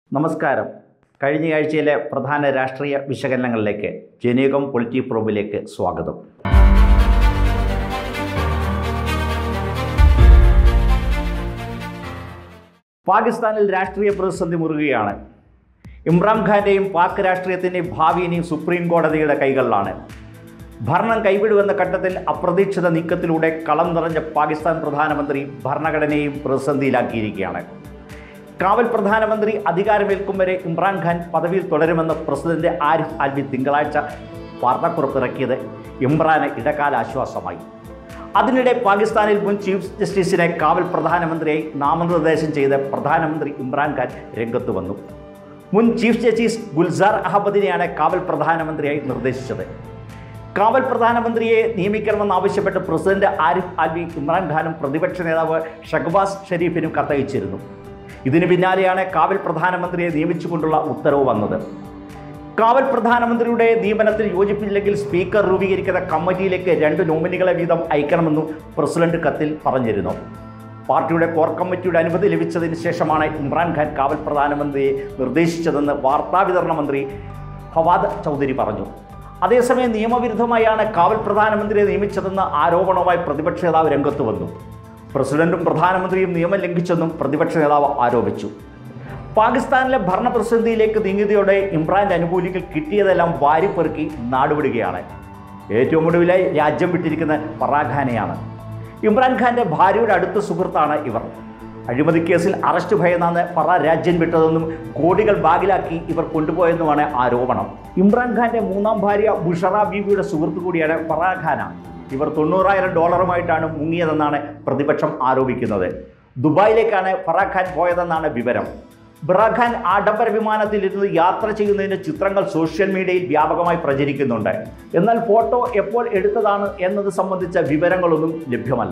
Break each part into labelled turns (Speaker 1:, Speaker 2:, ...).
Speaker 1: നമസ്കാരം കഴിഞ്ഞ ആഴ്ചയിലെ പ്രധാന രാഷ്ട്രീയ വിശകലനങ്ങളിലേക്ക് ജനീകം പൊളിറ്റി പ്രോബിലേക്ക് സ്വാഗതം പാകിസ്ഥാനിൽ രാഷ്ട്രീയ പ്രതിസന്ധി മുറുകയാണ് ഇമ്രാൻഖാൻ്റെയും പാക് രാഷ്ട്രീയത്തിൻ്റെയും ഭാവി ഇനി സുപ്രീം കോടതിയുടെ കൈകളിലാണ് ഭരണം കൈവിടുവെന്ന ഘട്ടത്തിൽ അപ്രതീക്ഷിത നീക്കത്തിലൂടെ കളം നിറഞ്ഞ പാകിസ്ഥാൻ പ്രധാനമന്ത്രി ഭരണഘടനയെയും പ്രതിസന്ധിയിലാക്കിയിരിക്കുകയാണ് കാവൽ പ്രധാനമന്ത്രി അധികാരമേൽക്കും വരെ ഇമ്രാൻഖാൻ പദവിയിൽ തുടരുമെന്ന് പ്രസിഡന്റ് ആരിഫ് അൽവി തിങ്കളാഴ്ച വാർത്താക്കുറിപ്പിറക്കിയത് ഇമ്രാന് ഇടക്കാല ആശ്വാസമായി അതിനിടെ പാകിസ്ഥാനിൽ മുൻ ചീഫ് ജസ്റ്റിസിനെ കാവൽ പ്രധാനമന്ത്രിയായി നാമനിർദ്ദേശം ചെയ്ത് പ്രധാനമന്ത്രി ഇമ്രാൻഖാൻ രംഗത്ത് വന്നു മുൻ ചീഫ് ജസ്റ്റിസ് ഗുൽസാർ അഹമ്മദിനെയാണ് കാവൽ പ്രധാനമന്ത്രിയായി നിർദ്ദേശിച്ചത് കാവൽ പ്രധാനമന്ത്രിയെ നിയമിക്കണമെന്നാവശ്യപ്പെട്ട് പ്രസിഡന്റ് ആരിഫ് അൽവി ഇമ്രാൻഖാനും പ്രതിപക്ഷ നേതാവ് ഷഹബാസ് ഷെരീഫിനും കത്തയച്ചിരുന്നു ഇതിന് പിന്നാലെയാണ് കാവൽ പ്രധാനമന്ത്രിയെ നിയമിച്ചുകൊണ്ടുള്ള ഉത്തരവ് വന്നത് കാവൽ പ്രധാനമന്ത്രിയുടെ നിയമനത്തിൽ യോജിപ്പില്ലെങ്കിൽ സ്പീക്കർ രൂപീകരിക്കുന്ന കമ്മിറ്റിയിലേക്ക് രണ്ട് നോമിനികളെ വീതം അയക്കണമെന്നും പ്രസിഡന്റ് കത്തിൽ പറഞ്ഞിരുന്നു പാർട്ടിയുടെ കോർ കമ്മിറ്റിയുടെ അനുമതി ലഭിച്ചതിന് ശേഷമാണ് ഇമ്രാൻഖാൻ കാവൽ പ്രധാനമന്ത്രിയെ നിർദ്ദേശിച്ചതെന്ന് വാർത്താവിതരണ മന്ത്രി ഫവാദ് ചൗധരി പറഞ്ഞു അതേസമയം നിയമവിരുദ്ധമായാണ് കാവൽ പ്രധാനമന്ത്രിയെ നിയമിച്ചതെന്ന ആരോപണവുമായി പ്രതിപക്ഷ നേതാവ് രംഗത്ത് വന്നു പ്രസിഡന്റും പ്രധാനമന്ത്രിയും നിയമം ലംഘിച്ചെന്നും പ്രതിപക്ഷ നേതാവ് ആരോപിച്ചു പാകിസ്ഥാനിലെ ഭരണപ്രതിസന്ധിയിലേക്ക് നീങ്ങിയതോടെ ഇമ്രാന്റെ അനുകൂലികൾ കിട്ടിയതെല്ലാം വാരിപ്പെറുക്കി നാടുവിടുകയാണ് ഏറ്റവും ഒടുവിലായി രാജ്യം വിട്ടിരിക്കുന്ന ഫറാഖാനെയാണ് ഇമ്രാൻഖാന്റെ ഭാര്യയുടെ അടുത്ത സുഹൃത്താണ് ഇവർ അഴിമതി കേസിൽ അറസ്റ്റ് ഭയന്നാണ് ഫറ രാജ്യം വിട്ടതെന്നും കോടികൾ ബാഗിലാക്കി ഇവർ കൊണ്ടുപോയെന്നുമാണ് ആരോപണം ഇമ്രാൻഖാന്റെ മൂന്നാം ഭാര്യ ബുഷറ ബീവിയുടെ സുഹൃത്തു കൂടിയാണ് ഫറാഖാന ഇവർ തൊണ്ണൂറായിരം ഡോളറുമായിട്ടാണ് മുങ്ങിയതെന്നാണ് പ്രതിപക്ഷം ആരോപിക്കുന്നത് ദുബായിലേക്കാണ് ഫറാഖാൻ പോയതെന്നാണ് വിവരം ബറാഖാൻ ആഡംബര വിമാനത്തിലിരുന്ന് യാത്ര ചെയ്യുന്നതിൻ്റെ ചിത്രങ്ങൾ സോഷ്യൽ മീഡിയയിൽ വ്യാപകമായി പ്രചരിക്കുന്നുണ്ട് എന്നാൽ ഫോട്ടോ എപ്പോൾ എടുത്തതാണ് എന്നത് സംബന്ധിച്ച വിവരങ്ങളൊന്നും ലഭ്യമല്ല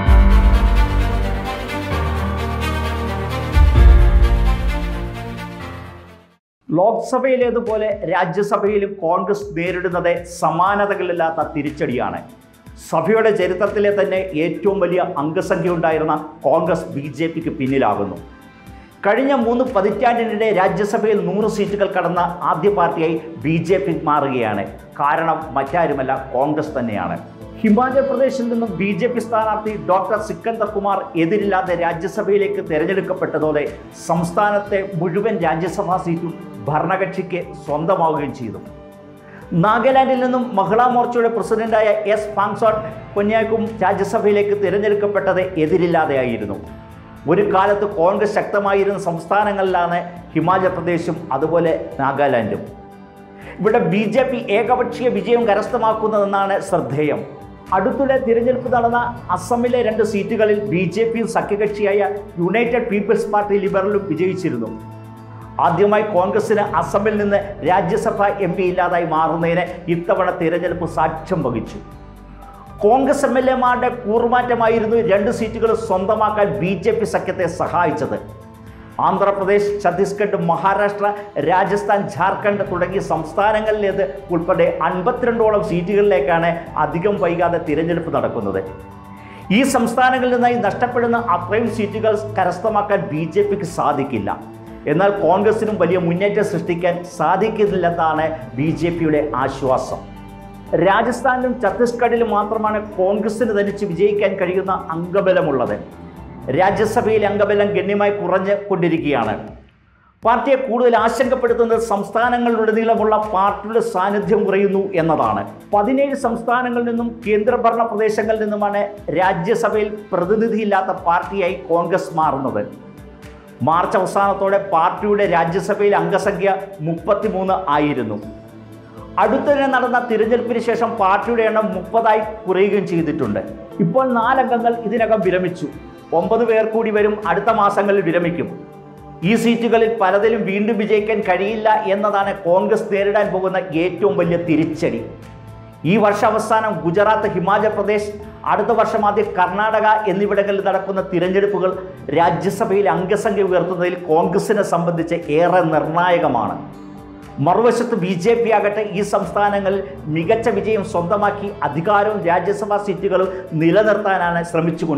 Speaker 1: ലോക്സഭയിലേതുപോലെ രാജ്യസഭയിലും കോൺഗ്രസ് നേരിടുന്നത് സമാനതകളില്ലാത്ത തിരിച്ചടിയാണ് സഭയുടെ ചരിത്രത്തിലെ തന്നെ ഏറ്റവും വലിയ അംഗസംഖ്യ ഉണ്ടായിരുന്ന കോൺഗ്രസ് ബി ജെ പിക്ക് പിന്നിലാകുന്നു കഴിഞ്ഞ മൂന്ന് പതിറ്റാണ്ടിനിടെ രാജ്യസഭയിൽ നൂറ് സീറ്റുകൾ കടന്ന ആദ്യ പാർട്ടിയായി ബി ജെ പി മാറുകയാണ് കാരണം മറ്റാരുമല്ല കോൺഗ്രസ് തന്നെയാണ് ഹിമാചൽ പ്രദേശിൽ നിന്നും ബി ജെ പി സ്ഥാനാർത്ഥി ഡോക്ടർ സിക്കന്ദർ കുമാർ എതിരില്ലാതെ രാജ്യസഭയിലേക്ക് തിരഞ്ഞെടുക്കപ്പെട്ടതോടെ സംസ്ഥാനത്തെ മുഴുവൻ രാജ്യസഭാ സീറ്റും ഭരണകക്ഷിക്ക് സ്വന്തമാവുകയും ചെയ്തു നാഗാലാൻഡിൽ നിന്നും മഹിളാ മോർച്ചയുടെ പ്രസിഡന്റായ എസ് ഫാങ്സോൺ കൊന്യാക്കും രാജ്യസഭയിലേക്ക് തിരഞ്ഞെടുക്കപ്പെട്ടത് എതിരില്ലാതെയായിരുന്നു ഒരു കാലത്ത് കോൺഗ്രസ് ശക്തമായിരുന്ന സംസ്ഥാനങ്ങളിലാണ് ഹിമാചൽ പ്രദേശും അതുപോലെ നാഗാലാൻഡും ഇവിടെ ബി ജെ പി ഏകപക്ഷീയ വിജയം കരസ്ഥമാക്കുന്നതെന്നാണ് ശ്രദ്ധേയം അടുത്തിടെ തിരഞ്ഞെടുപ്പ് നടന്ന അസമിലെ രണ്ട് സീറ്റുകളിൽ ബി ജെ പിയും സഖ്യകക്ഷിയായ യുണൈറ്റഡ് പീപ്പിൾസ് പാർട്ടി ലിബറലും വിജയിച്ചിരുന്നു ആദ്യമായി കോൺഗ്രസിന് അസമിൽ നിന്ന് രാജ്യസഭ എം പി ഇല്ലാതായി മാറുന്നതിന് ഇത്തവണ തിരഞ്ഞെടുപ്പ് സാക്ഷ്യം വഹിച്ചു കോൺഗ്രസ് എം എൽ എമാരുടെ കൂറുമാറ്റമായിരുന്നു രണ്ട് സീറ്റുകൾ സ്വന്തമാക്കാൻ ബി ജെ പി സഖ്യത്തെ സഹായിച്ചത് ആന്ധ്രാപ്രദേശ് ഛത്തീസ്ഗഡ് മഹാരാഷ്ട്ര രാജസ്ഥാൻ ജാർഖണ്ഡ് തുടങ്ങിയ സംസ്ഥാനങ്ങളിലേത് ഉൾപ്പെടെ അൻപത്തിരണ്ടോളം സീറ്റുകളിലേക്കാണ് അധികം വൈകാതെ തിരഞ്ഞെടുപ്പ് നടക്കുന്നത് ഈ സംസ്ഥാനങ്ങളിൽ നിന്നായി നഷ്ടപ്പെടുന്ന അത്രയും സീറ്റുകൾ കരസ്ഥമാക്കാൻ ബി ജെ പിക്ക് സാധിക്കില്ല എന്നാൽ കോൺഗ്രസിനും വലിയ മുന്നേറ്റം സൃഷ്ടിക്കാൻ സാധിക്കുന്നില്ലെന്നാണ് ബി ജെ പിയുടെ ആശ്വാസം രാജസ്ഥാനിലും ഛത്തീസ്ഗഡിലും മാത്രമാണ് കോൺഗ്രസിന് തനിച്ച് വിജയിക്കാൻ കഴിയുന്ന അംഗബലമുള്ളത് രാജ്യസഭയിലെ അംഗബലം ഗണ്യമായി കുറഞ്ഞു കൊണ്ടിരിക്കുകയാണ് പാർട്ടിയെ കൂടുതൽ ആശങ്കപ്പെടുത്തുന്നത് സംസ്ഥാനങ്ങളിലുടനീളമുള്ള പാർട്ടിയുടെ സാന്നിധ്യം കുറയുന്നു എന്നതാണ് പതിനേഴ് സംസ്ഥാനങ്ങളിൽ നിന്നും കേന്ദ്രഭരണ പ്രദേശങ്ങളിൽ നിന്നുമാണ് രാജ്യസഭയിൽ പ്രതിനിധിയില്ലാത്ത പാർട്ടിയായി കോൺഗ്രസ് മാറുന്നത് മാർച്ച് അവസാനത്തോടെ പാർട്ടിയുടെ രാജ്യസഭയിൽ അംഗസംഖ്യ മുപ്പത്തിമൂന്ന് ആയിരുന്നു അടുത്തിടെ നടന്ന തിരഞ്ഞെടുപ്പിന് ശേഷം പാർട്ടിയുടെ എണ്ണം മുപ്പതായി കുറയുകയും ചെയ്തിട്ടുണ്ട് ഇപ്പോൾ നാലംഗങ്ങൾ ഇതിനകം വിരമിച്ചു ഒമ്പത് പേർ കൂടി വരും അടുത്ത മാസങ്ങളിൽ വിരമിക്കും ഈ സീറ്റുകളിൽ പലതിലും വീണ്ടും വിജയിക്കാൻ കഴിയില്ല എന്നതാണ് കോൺഗ്രസ് നേരിടാൻ പോകുന്ന ഏറ്റവും വലിയ തിരിച്ചടി ഈ വർഷാവസാനം ഗുജറാത്ത് ഹിമാചൽ പ്രദേശ് അടുത്ത വർഷം ആദ്യം കർണാടക എന്നിവിടങ്ങളിൽ നടക്കുന്ന തിരഞ്ഞെടുപ്പുകൾ രാജ്യസഭയിൽ അംഗസംഖ്യ ഉയർത്തുന്നതിൽ കോൺഗ്രസിനെ സംബന്ധിച്ച് ഏറെ നിർണായകമാണ് മറുവശത്ത് ബി ജെ പി ആകട്ടെ ഈ സംസ്ഥാനങ്ങളിൽ മികച്ച വിജയം സ്വന്തമാക്കി അധികാരവും രാജ്യസഭാ സീറ്റുകളും നിലനിർത്താനാണ്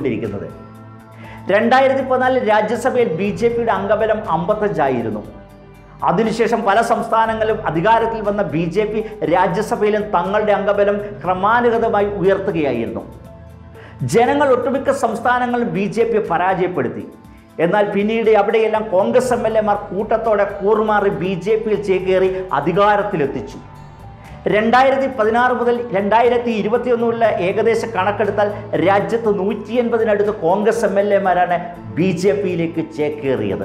Speaker 1: ശ്രമിച്ചുകൊണ്ടിരിക്കുന്നത് രണ്ടായിരത്തി പതിനാലിൽ രാജ്യസഭയിൽ ബി ജെ പിയുടെ അംഗബലം അമ്പത്തഞ്ചായിരുന്നു അതിനുശേഷം പല സംസ്ഥാനങ്ങളിലും അധികാരത്തിൽ വന്ന ബി ജെ പി രാജ്യസഭയിലും തങ്ങളുടെ അംഗബലം ക്രമാനുഗതമായി ഉയർത്തുകയായിരുന്നു ജനങ്ങൾ ഒട്ടുമിക്ക സംസ്ഥാനങ്ങളും ബി ജെ പി പരാജയപ്പെടുത്തി എന്നാൽ പിന്നീട് അവിടെയെല്ലാം കോൺഗ്രസ് എം എൽ എമാർ കൂട്ടത്തോടെ കൂറുമാറി ബി ജെ പിയിൽ ചേക്കേറി അധികാരത്തിലെത്തിച്ചു രണ്ടായിരത്തി പതിനാറ് മുതൽ രണ്ടായിരത്തി ഇരുപത്തിയൊന്നിലുള്ള ഏകദേശ കണക്കെടുത്താൽ രാജ്യത്ത് നൂറ്റി എൺപതിനടുത്ത് കോൺഗ്രസ് എം എൽ എമാരാണ് ബി ജെ പിയിലേക്ക് ചേക്കേറിയത്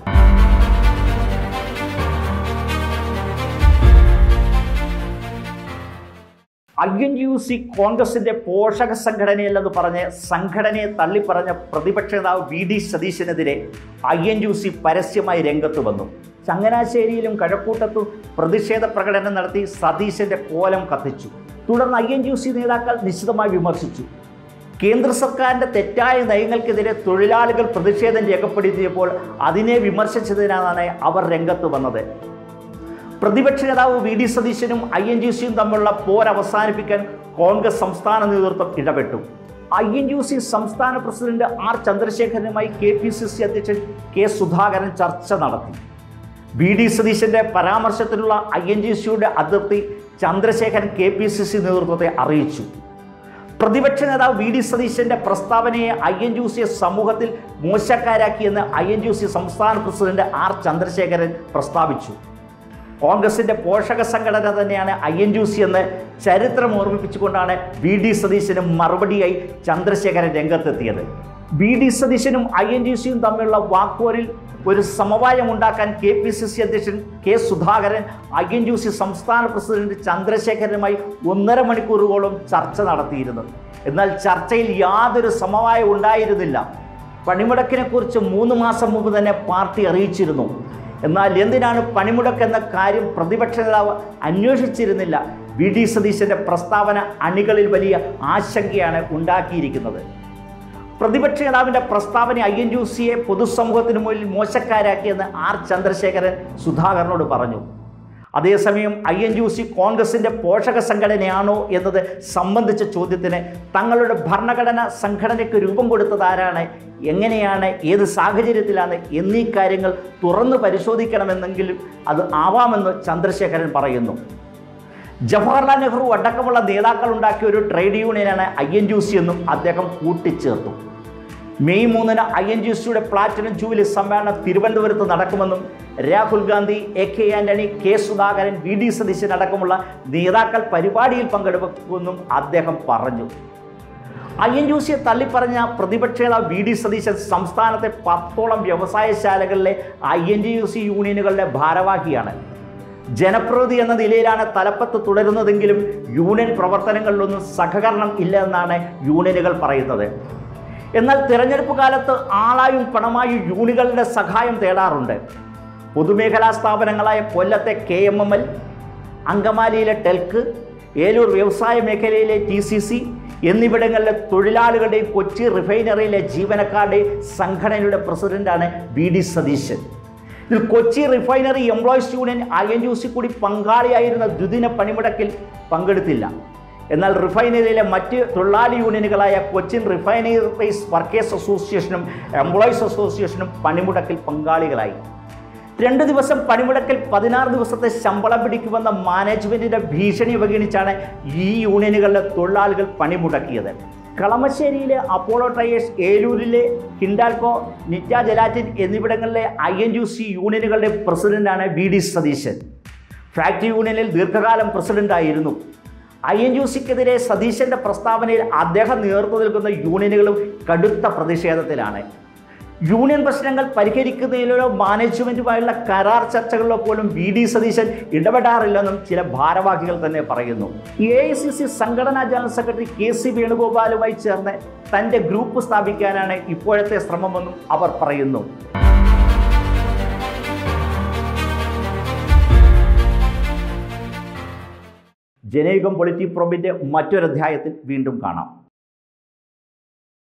Speaker 1: ഐ എൻ യു സി കോൺഗ്രസിന്റെ പോഷക സംഘടനയല്ലെന്ന് പറഞ്ഞ് സംഘടനയെ തള്ളിപ്പറഞ്ഞ പ്രതിപക്ഷ നേതാവ് വി ഡി സതീശനെതിരെ ഐ എൻ യു സി പരസ്യമായി രംഗത്ത് വന്നു ചങ്ങനാശ്ശേരിയിലും കഴക്കൂട്ടത്തും പ്രതിഷേധ പ്രകടനം നടത്തി സതീശന്റെ കോലം കത്തിച്ചു തുടർന്ന് ഐ എൻ യു സി നേതാക്കൾ നിശിതമായി വിമർശിച്ചു കേന്ദ്ര സർക്കാരിന്റെ തെറ്റായ നയങ്ങൾക്കെതിരെ തൊഴിലാളികൾ പ്രതിഷേധം രേഖപ്പെടുത്തിയപ്പോൾ അതിനെ വിമർശിച്ചതിനാണ് അവർ രംഗത്ത് വന്നത് പ്രതിപക്ഷ നേതാവ് വി ഡി സതീശനും ഐ എൻ ജി സിയും തമ്മിലുള്ള പോർ അവസാനിപ്പിക്കാൻ കോൺഗ്രസ് സംസ്ഥാന നേതൃത്വം ഇടപെട്ടു ഐ എൻ യു സി സംസ്ഥാന പ്രസിഡന്റ് ആർ ചന്ദ്രശേഖരനുമായി കെ പി സി സി അധ്യക്ഷൻ കെ സുധാകരൻ ചർച്ച നടത്തി വി ഡി സതീശന്റെ പരാമർശത്തിലുള്ള ഐ എൻ ജി സിയുടെ അതിർത്തി Chandrasekharan K P C C നേതൃത്വത്തെ അറിയിച്ചു പ്രതിപക്ഷ നേതാവ് വി ഡി സതീശന്റെ പ്രസ്താവനയെ ഐ എൻ യു സിയെ സമൂഹത്തിൽ മോശക്കാരാക്കിയെന്ന് ഐ എൻ യു സി സംസ്ഥാന പ്രസിഡന്റ് ആർ ചന്ദ്രശേഖരൻ പ്രസ്താവിച്ചു കോൺഗ്രസിന്റെ പോഷക സംഘടന തന്നെയാണ് ഐ എൻ യു സി എന്ന് ചരിത്രം ഓർമ്മിപ്പിച്ചുകൊണ്ടാണ് വി ഡി സതീശനും മറുപടിയായി ചന്ദ്രശേഖരൻ രംഗത്തെത്തിയത് വി ഡി സതീശനും ഐ എൻ യു സിയും തമ്മിലുള്ള വാക്പോരിൽ ഒരു സമവായം ഉണ്ടാക്കാൻ കെ പി സി സി അധ്യക്ഷൻ K Sudhakaran I N U C സംസ്ഥാന പ്രസിഡന്റ് ചന്ദ്രശേഖരനുമായി ഒന്നര മണിക്കൂറുകളോളം ചർച്ച നടത്തിയിരുന്നു എന്നാൽ ചർച്ചയിൽ യാതൊരു സമവായം ഉണ്ടായിരുന്നില്ല പണിമുടക്കിനെ കുറിച്ച് മൂന്ന് മാസം മുമ്പ് തന്നെ പാർട്ടി അറിയിച്ചിരുന്നു എന്നാൽ എന്തിനാണ് പണിമുടക്ക് എന്ന കാര്യം പ്രതിപക്ഷ നേതാവ് അന്വേഷിച്ചിരുന്നില്ല വി ഡി സതീശന്റെ പ്രസ്താവന അണികളിൽ വലിയ ആശങ്കയാണ് ഉണ്ടാക്കിയിരിക്കുന്നത് പ്രതിപക്ഷ നേതാവിന്റെ പ്രസ്താവന ഐ എൻ യു സിയെ പൊതുസമൂഹത്തിന് മുന്നിൽ മോശക്കാരാക്കിയെന്ന് ആർ ചന്ദ്രശേഖരൻ സുധാകരനോട് പറഞ്ഞു അതേസമയം ഐ എൻ യു സി കോൺഗ്രസിന്റെ പോഷക സംഘടനയാണോ എന്നത് സംബന്ധിച്ച ചോദ്യത്തിന് തങ്ങളുടെ ഭരണഘടന സംഘടനയ്ക്ക് രൂപം കൊടുത്തത് ആരാണ് എങ്ങനെയാണ് ഏത് സാഹചര്യത്തിലാണ് എന്നീ കാര്യങ്ങൾ തുറന്നു പരിശോധിക്കണമെന്നെങ്കിലും അത് ആവാമെന്ന് ചന്ദ്രശേഖരൻ പറയുന്നു ജവഹർലാൽ നെഹ്റു അടക്കമുള്ള നേതാക്കൾ ഉണ്ടാക്കിയ ഒരു ട്രേഡ് യൂണിയനാണ് ഐ എൻ യു സി എന്നും അദ്ദേഹം കൂട്ടിച്ചേർത്തു മെയ് മൂന്നിന് ഐ എൻ ജി സിയുടെ പ്ലാറ്റിനം ജൂബിലി സമ്മേളനം തിരുവനന്തപുരത്ത് നടക്കുമെന്നും Rahul Gandhi A K Antony K Sudhakaran V D Satheesan അടക്കമുള്ള നേതാക്കൾ പരിപാടിയിൽ പങ്കെടുക്കുമെന്നും അദ്ദേഹം പറഞ്ഞു ഐ എൻ യു സിയെ തള്ളിപ്പറഞ്ഞ പ്രതിപക്ഷ നേതാവ് വി ഡി സതീശൻ സംസ്ഥാനത്തെ പത്തോളം വ്യവസായശാലകളിലെ I N T U C യൂണിയനുകളുടെ ഭാരവാഹിയാണ് ജനപ്രതിനിധി എന്ന നിലയിലാണ് തലപ്പത്ത് തുടരുന്നതെങ്കിലും യൂണിയൻ പ്രവർത്തനങ്ങളിലൊന്നും സഹകരണം ഇല്ല എന്നാണ് യൂണിയനുകൾ പറയുന്നത് എന്നാൽ തിരഞ്ഞെടുപ്പ് കാലത്ത് ആളായും പണമായും യൂണിയനുകളുടെ സഹായം തേടാറുണ്ട് പൊതുമേഖലാ സ്ഥാപനങ്ങളായ കൊല്ലത്തെ കെ എം എം എൽ അങ്കമാലിയിലെ ടെൽക്ക് ഏലൂർ വ്യവസായ മേഖലയിലെ ടി സി സി എന്നിവിടങ്ങളിലെ തൊഴിലാളികളുടെയും കൊച്ചി റിഫൈനറിയിലെ ജീവനക്കാരുടെയും സംഘടനയുടെ പ്രസിഡന്റാണ് വി ഡി സതീശൻ ഇതിൽ Kochi refinery employees union I N U C കൂടി പങ്കാളിയായിരുന്ന ദ്വിദിന പണിമുടക്കിൽ പങ്കെടുത്തില്ല എന്നാൽ റിഫൈനറിയിലെ മറ്റ് തൊഴിലാളി യൂണിയനുകളായ കൊച്ചിൻ റിഫൈനറീസ് വർക്കേഴ്സ് അസോസിയേഷനും എംപ്ലോയീസ് അസോസിയേഷനും പണിമുടക്കിൽ പങ്കാളികളായി രണ്ട് ദിവസം പണിമുടക്കിൽ പതിനാറ് ദിവസത്തെ ശമ്പളം പിടിക്കുമെന്ന മാനേജ്മെന്റിന്റെ ഭീഷണി അവഗണിച്ചാണ് ഈ യൂണിയനുകളിലെ തൊഴിലാളികൾ പണിമുടക്കിയത് കളമശ്ശേരിയിലെ അപ്പോളോ ടയേഴ്സ് ഏലൂരിലെ ഹിൻഡാൽകോ നിറ്റ ജലാറ്റിൻ എന്നിവിടങ്ങളിലെ ഐ എൻ യു സി യൂണിയനുകളുടെ പ്രസിഡന്റാണ് വി ഡി സതീശൻ ഫാക്ടറി യൂണിയനിൽ ദീർഘകാലം പ്രസിഡന്റായിരുന്നു ഐ എൻ യു സിക്കെതിരെ സതീശന്റെ പ്രസ്താവനയിൽ അദ്ദേഹം നേതൃത്വം നൽകുന്ന യൂണിയനുകളും കടുത്ത പ്രതിഷേധത്തിലാണ് യൂണിയൻ പ്രശ്നങ്ങൾ പരിഹരിക്കുന്നതിലോ മാനേജ്മെന്റുമായുള്ള കരാർ ചർച്ചകളിലോ പോലും വി ഡി സതീശൻ ഇടപെടാറില്ലെന്നും ചില ഭാരവാഹികൾ തന്നെ പറയുന്നു എ ഐ സി സി സംഘടനാ ജനറൽ സെക്രട്ടറി കെ സി വേണുഗോപാലുമായി ചേർന്ന് തന്റെ ഗ്രൂപ്പ് സ്ഥാപിക്കാനാണ് ഇപ്പോഴത്തെ ശ്രമമെന്നും അവർ പറയുന്നു ജനയുഗം പൊളിറ്റി പ്രോബിന്റെ മറ്റൊരധ്യായത്തിൽ വീണ്ടും കാണാം